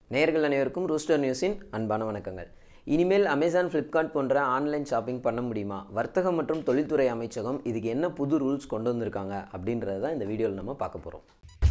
நேயர்கள் அனைவருக்கும் ரூஸ்டர் நியூஸின் அன்பான வணக்கங்கள் இனிமேல் அமேசான் ஃப்ளிப்கார்ட் போன்ற ஆன்லைன் ஷாப்பிங் பண்ண முடியுமா வர்த்தகம் மற்றும் தொழில்துறை அமைச்சகம் இதுக்கு என்ன புது ரூல்ஸ் கொண்டு வந்திருக்காங்க அப்படின்றத தான் இந்த வீடியோவில் நம்ம பார்க்க போகிறோம்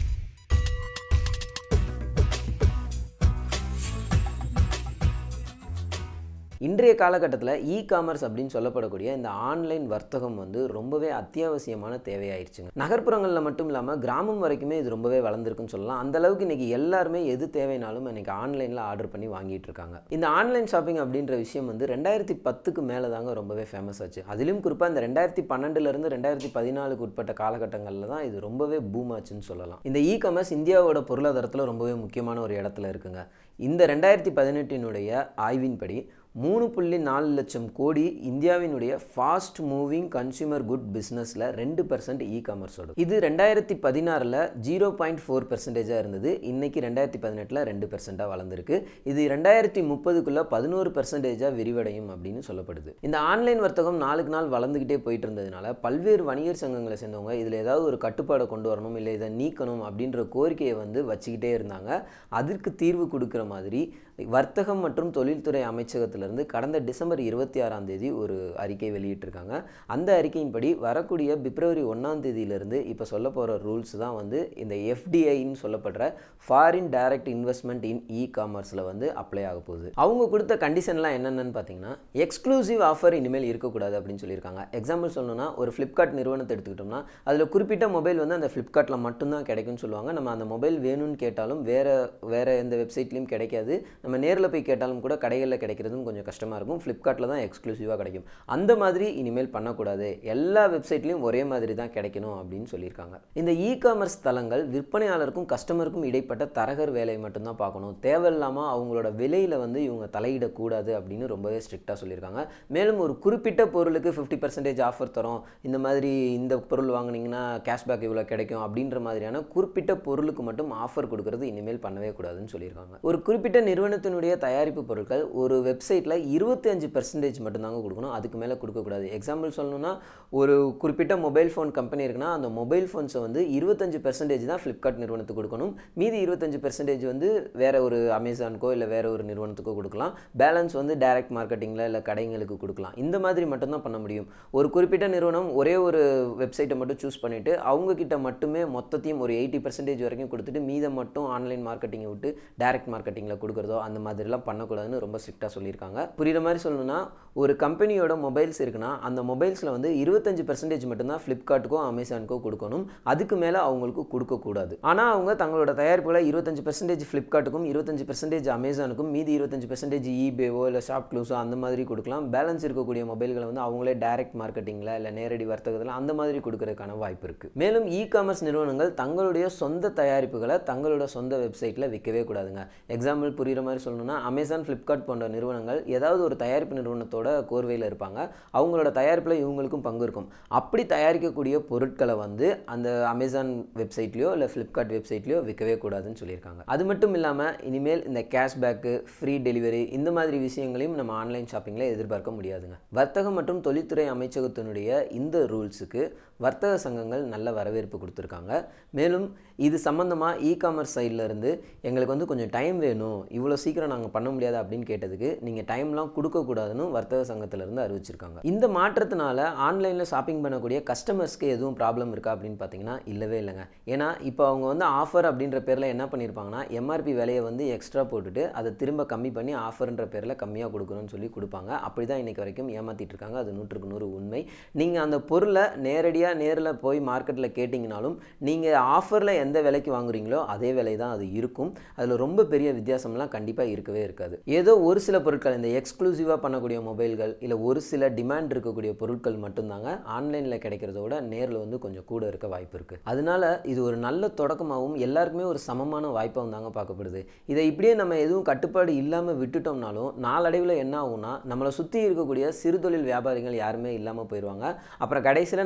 இன்றைய காலகட்டத்தில் இ காமர்ஸ் அப்படின்னு சொல்லப்படக்கூடிய இந்த ஆன்லைன் வர்த்தகம் வந்து ரொம்பவே அத்தியாவசியமான தேவையாயிருச்சுங்க நகர்ப்புறங்களில் மட்டும் இல்லாமல் கிராமம் வரைக்குமே இது ரொம்பவே வளர்ந்துருக்குன்னு சொல்லலாம் அந்த அளவுக்கு இன்னைக்கு எல்லாருமே எது தேவைனாலும் இன்னைக்கு ஆன்லைனில் ஆர்டர் பண்ணி வாங்கிட்டு இருக்காங்க இந்த ஆன்லைன் ஷாப்பிங் அப்படின்ற விஷயம் வந்து ரெண்டாயிரத்தி பத்துக்கு மேலே தாங்க ரொம்பவே ஃபேமஸ் ஆச்சு அதிலும் குறிப்பாக இந்த ரெண்டாயிரத்தி பன்னெண்டுலேருந்து ரெண்டாயிரத்தி பதினாலுக்கு உட்பட்ட காலகட்டங்களில் தான் இது ரொம்பவே பூம் ஆச்சுன்னு சொல்லலாம் இந்த இ காமர்ஸ் இந்தியாவோட பொருளாதாரத்தில் ரொம்பவே முக்கியமான ஒரு இடத்துல இருக்குங்க இந்த ரெண்டாயிரத்தி பதினெட்டினுடைய ஆய்வின்படி மூணு புள்ளி நாலு லட்சம் கோடி இந்தியாவினுடைய ஃபாஸ்ட் மூவிங் கன்சியூமர் குட் பிஸ்னஸில் ரெண்டு பர்சன்ட் இ காமர்ஸோட இது ரெண்டாயிரத்தி பதினாறில் ஜீரோ பாயிண்ட் ஃபோர் பர்சன்டேஜாக இருந்தது இன்னைக்கு ரெண்டாயிரத்தி பதினெட்டில் ரெண்டு பர்சன்ட்டாக வளர்ந்துருக்கு இது ரெண்டாயிரத்தி முப்பதுக்குள்ளே பதினோரு பர்சன்டேஜாக விரிவடையும் அப்படின்னு சொல்லப்படுது இந்த ஆன்லைன் வர்த்தகம் நாளுக்கு நாள் வளர்ந்துக்கிட்டே போயிட்டு இருந்ததுனால பல்வேறு வணிகர் சங்கங்களை சேர்ந்தவங்க இதில் ஏதாவது ஒரு கட்டுப்பாடை கொண்டு வரணும் இல்லை இதை நீக்கணும் அப்படின்ற கோரிக்கையை வந்து வச்சுக்கிட்டே இருந்தாங்க அதற்கு தீர்வு கொடுக்குற மாதிரி வர்த்தகம் மற்றும் தொழில்துறை அமைச்சகத்திலிருந்து கடந்த டிசம்பர் இருபத்தி ஆறாம் தேதி ஒரு அறிக்கை வெளியிட்டிருக்காங்க அந்த அறிக்கையின்படி வரக்கூடிய பிப்ரவரி ஒன்றாம் தேதியிலிருந்து இப்போ சொல்ல போகிற ரூல்ஸ் தான் வந்து இந்த எஃப்டிஐன்னு சொல்லப்படுற ஃபாரின் டைரக்ட் இன்வெஸ்ட்மெண்ட் இன் இ காமர்ஸில் வந்து அப்ளை ஆக போகுது அவங்க கொடுத்த கண்டிஷன்லாம் என்னென்னு பார்த்தீங்கன்னா எக்ஸ்க்ளூசிவ் ஆஃபர் இனிமேல் இருக்கக்கூடாது அப்படின்னு சொல்லியிருக்காங்க எக்ஸாம்பிள் சொல்லணும்னா ஒரு ஃப்ளிப்கார்ட் நிறுவனத்தை எடுத்துக்கிட்டோம்னா அதில் குறிப்பிட்ட மொபைல் வந்து அந்த ஃப்ளிப்கார்ட்டில் மட்டும்தான் கிடைக்கும்னு சொல்லுவாங்க நம்ம அந்த மொபைல் வேணும்னு கேட்டாலும் வேறு வேறு எந்த வெப்சைட்லையும் கிடைக்காது நம்ம நேரில் போய் கேட்டாலும் கூட கடைகளில் கிடைக்கிறதும் கொஞ்சம் கஷ்டமாக இருக்கும் ஃப்ளிப்கார்ட்டில் தான் எக்ஸ்க்ளூசிவாக கிடைக்கும் அந்த மாதிரி இனிமேல் பண்ணக்கூடாது எல்லா வெப்சைட்லையும் ஒரே மாதிரி தான் கிடைக்கணும் அப்படின்னு சொல்லியிருக்காங்க இந்த இ காமர்ஸ் தளங்கள் விற்பனையாளருக்கும் கஸ்டமருக்கும் இடைப்பட்ட தரகர் வேலையை மட்டும்தான் பார்க்கணும் தேவையில்லாமல் அவங்களோட விலையில் வந்து இவங்க தலையிடக்கூடாது அப்படின்னு ரொம்பவே ஸ்ட்ரிக்டாக சொல்லியிருக்காங்க மேலும் ஒரு குறிப்பிட்ட பொருளுக்கு ஃபிஃப்டி பர்சன்டேஜ் ஆஃபர் தரோம் இந்த மாதிரி இந்த பொருள் வாங்கினீங்கன்னா கேஷ்பேக் இவ்வளோ கிடைக்கும் அப்படின்ற மாதிரியான குறிப்பிட்ட பொருளுக்கு மட்டும் ஆஃபர் கொடுக்கறது இனிமேல் பண்ணவே கூடாதுன்னு சொல்லியிருக்காங்க ஒரு குறிப்பிட்ட நிறுவனத்தினுடைய தயாரிப்பு பொருட்கள் ஒரு வெப்சைட்டில் இருபத்தி அஞ்சு பர்சன்டேஜ் மட்டும்தாங்க கொடுக்கணும் அதுக்கு மேலே கொடுக்கக்கூடாது எக்ஸாம்பிள் சொல்லணும்னா ஒரு குறிப்பிட்ட மொபைல் ஃபோன் கம்பெனி இருக்குன்னா அந்த மொபைல் ஃபோன்ஸை வந்து இருபத்தஞ்சு பர்சன்டேஜ் தான் ஃப்ளிப்கார்ட் நிறுவனத்துக்கு கொடுக்கணும் மீதி இருபத்தஞ்சு பர்சன்டேஜ் வந்து வேற ஒரு அமேசானுக்கோ இல்லை வேற ஒரு நிறுவனத்துக்கோ கொடுக்கலாம் பேலன்ஸ் வந்து டைரக்ட் மார்க்கெட்டிங்கில் இல்லை கடைங்களுக்கு கொடுக்கலாம் இந்த மாதிரி மட்டும்தான் பண்ண முடியும் ஒரு குறிப்பிட்ட நிறுவனம் ஒரே ஒரு வெப்சைட்டை மட்டும் சூஸ் பண்ணிவிட்டு அவங்க கிட்ட மட்டுமே மொத்தத்தையும் ஒரு எயிட்டி பர்சன்டேஜ் வரைக்கும் கொடுத்துட்டு மீதை மட்டும் ஆன்லைன் மார்க்கெட்டிங்கை விட்டு டைரக்ட் மார்க்கெட்டிங்கில் கொடுக்குறதோ அந்த மாதிரிலாம் பண்ணக்கூடாதுன்னு ரொம்ப ஸ்ட்ரிக்டாக சொல்லியிருக்காங்க புரியுற மாதிரி சொல்லணும்னா ஒரு கம்பெனியோட மொபைல்ஸ் இருக்குன்னா அந்த மொபைல்ஸில் வந்து இருபத்தஞ்சு பர்சன்டேஜ் மட்டும்தான் ஃப்ளிப்கார்ட்டுக்கோ அமேசானுக்கோ கொடுக்கணும் அதுக்கு மேலே அவங்களுக்கு கொடுக்கக்கூடாது ஆனால் அவங்க தங்களோட தயாரிப்புகளை இருபத்தஞ்சு பர்சன்டேஜ் ஃப்ளிப்கார்ட்டுக்கும் இருபத்தஞ்சு பர்சன்டேஜ் அமேசானுக்கும் மீதி இருபத்தஞ்சு பர்சன்டேஜ் ஈபேவோ இல்லை ஷாப் க்ளூஸோ அந்த மாதிரி கொடுக்கலாம் பேலன்ஸ் இருக்கக்கூடிய மொபைல்களை வந்து அவங்களே டைரக்ட் மார்க்கெட்டிங்கில் இல்லை நேரடி வர்த்தகத்தில் அந்த மாதிரி கொடுக்கறதுக்கான வாய்ப்பு இருக்குது மேலும் இ காமர்ஸ் நிறுவனங்கள் தங்களுடைய சொந்த தயாரிப்புகளை தங்களோட சொந்த வெப்சைட்டில் விற்கவே கூடாதுங்க எக்ஸாம்பிள் புரியுற மாதிரி சொல்லணும்னா அமேசான் ஃப்ளிப்கார்ட் போன்ற நிறுவனங்கள் ஏதாவது ஒரு தயாரிப்பு நிறுவனத்தோட கோர்வையில் இருப்பாங்க அவங்களோட தயாரிப்பில் இவங்களுக்கும் பங்கு இருக்கும் அப்படி தயாரிக்கக்கூடிய பொருட்களை வந்து அந்த அமேசான் வெப்சைட்லையோ இல்லை ஃப்ளிப்கார்ட் வெப்சைட்லையோ விற்கவே கூடாதுன்னு சொல்லியிருக்காங்க அது மட்டும் இல்லாமல் இனிமேல் இந்த கேஷ்பேக்கு ஃப்ரீ டெலிவரி இந்த மாதிரி விஷயங்களையும் நம்ம ஆன்லைன் ஷாப்பிங்கில் எதிர்பார்க்க முடியாதுங்க வர்த்தகம் மற்றும் தொழில்துறை அமைச்சகத்தினுடைய இந்த ரூல்ஸுக்கு வர்த்தக சங்கங்கள் நல்ல வரவேற்பு கொடுத்துருக்காங்க மேலும் இது சம்மந்தமாக இ காமர்ஸ் சைட்லேருந்து எங்களுக்கு வந்து கொஞ்சம் டைம் வேணும் இவ்வளோ சீக்கிரம் நாங்கள் பண்ண முடியாது அப்படின்னு கேட்டதுக்கு நீங்கள் டைம்லாம் கொடுக்கக்கூடாதுன்னு வர்த்தக சங்கத்திலேருந்து அறிவிச்சிருக்காங்க இந்த மாற்றத்தினால ஆன்லைனில் ஷாப்பிங் பண்ணக்கூடிய கஸ்டமர்ஸ்க்கு எதுவும் ப்ராப்ளம் இருக்கா அப்படின்னு பார்த்தீங்கன்னா இல்லவே இல்லைங்க ஏன்னா இப்போ அவங்க வந்து ஆஃபர் அப்படின்ற பேரில் என்ன பண்ணியிருப்பாங்கன்னா எம்ஆர்பி விலையை வந்து எக்ஸ்ட்ரா போட்டுட்டு அதை திரும்ப கம்மி பண்ணி ஆஃபர்ன்ற பேரில் கம்மியாக கொடுக்கணும்னு சொல்லி கொடுப்பாங்க அப்படி தான் இன்றைக்கி வரைக்கும் ஏமாற்றிட்டு இருக்காங்க அது நூற்றுக்கு நூறு உண்மை நீங்கள் அந்த பொருளை நேரடியாக நேரில் போய் மார்க்கெட்டில் கேட்டிங்கனாலும் நீங்கள் ஆஃபரில் எந்த விலைக்கு வாங்குறீங்களோ அதே விலை தான் அது இருக்கும் அதில் ரொம்ப பெரிய வித்தியாசம்லாம் கண்டிப்பாக இருக்கவே இருக்காது ஏதோ ஒரு சில பொருட்கள் இந்த எக்ஸ்க்ளூசிவாக பண்ணக்கூடிய மொபைல்கள் இல்லை ஒரு சில டிமாண்ட் இருக்கக்கூடிய பொருட்கள் மட்டும்தாங்க ஆன்லைனில் கிடைக்கிறத விட நேரில் வந்து கொஞ்சம் கூட இருக்க வாய்ப்பு இருக்குது அதனால இது ஒரு நல்ல தொடக்கமாகவும் எல்லாருக்குமே ஒரு சமமான வாய்ப்பாகவும் தாங்க பார்க்கப்படுது இதை இப்படியே நம்ம எதுவும் கட்டுப்பாடு இல்லாமல் விட்டுட்டோம்னாலும் நாளடைவில் என்ன ஆகும்னா நம்மளை சுற்றி இருக்கக்கூடிய சிறு தொழில் வியாபாரிகள் யாருமே இல்லாமல் போயிடுவாங்க அப்புறம் கடைசியில் நமக்கு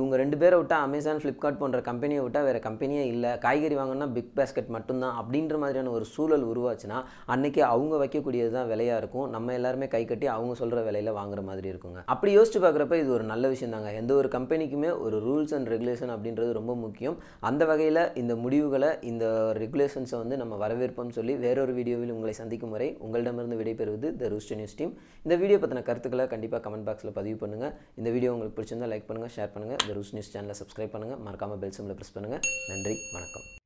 இவங்க ரெண்டு பேரை விட்டால் அமேசான் ஃப்ளிப்கார்ட் போன்ற கம்பெனியை விட்டால் வேறு கம்பெனியே இல்லை காய்கறி வாங்கினா பிக் பேஸ்கெட் மட்டும்தான் அப்படின்ற மாதிரியான ஒரு சூழல் உருவாச்சுன்னா அன்னைக்கு அவங்க வைக்கக்கூடியது தான் விலையாக இருக்கும் நம்ம எல்லாருமே கை கட்டி அவங்க சொல்கிற விலையில வாங்குற மாதிரி இருக்குங்க அப்படி யோசிச்சு பார்க்குறப்ப இது ஒரு நல்ல விஷயம் தாங்க எந்த ஒரு கம்பெனிக்குமே ஒரு ரூல்ஸ் அண்ட் ரெகுலேஷன் அப்படின்றது ரொம்ப முக்கியம் அந்த வகையில் இந்த முடிவுகளை இந்த ரெகுலேஷன்ஸை வந்து நம்ம வரவேற்போம்னு சொல்லி வேறொரு வீடியோவில் உங்களை சந்திக்கும் வரை உங்களிடமிருந்து விடைபெறுவது த ரூஸ்ட் நியூஸ் டீம் இந்த வீடியோ பற்றின கருத்துக்களை கண்டிப்பாக கமெண்ட் பாக்ஸில் பதிவு பண்ணுங்கள் இந்த வீடியோ உங்களுக்கு பிடிச்சிருந்தா லைக் பண்ணுங்கள் ஷேர் பண்ணுங்கள் த ரூஸ் நியூஸ் சேனலை சப்ஸ்கிரைப் பண்ணுங்கள் மறக்காமல் பெல் சிம்மில் ப்ரெஸ் பண்ணுங்கள் நன்றி வணக்கம்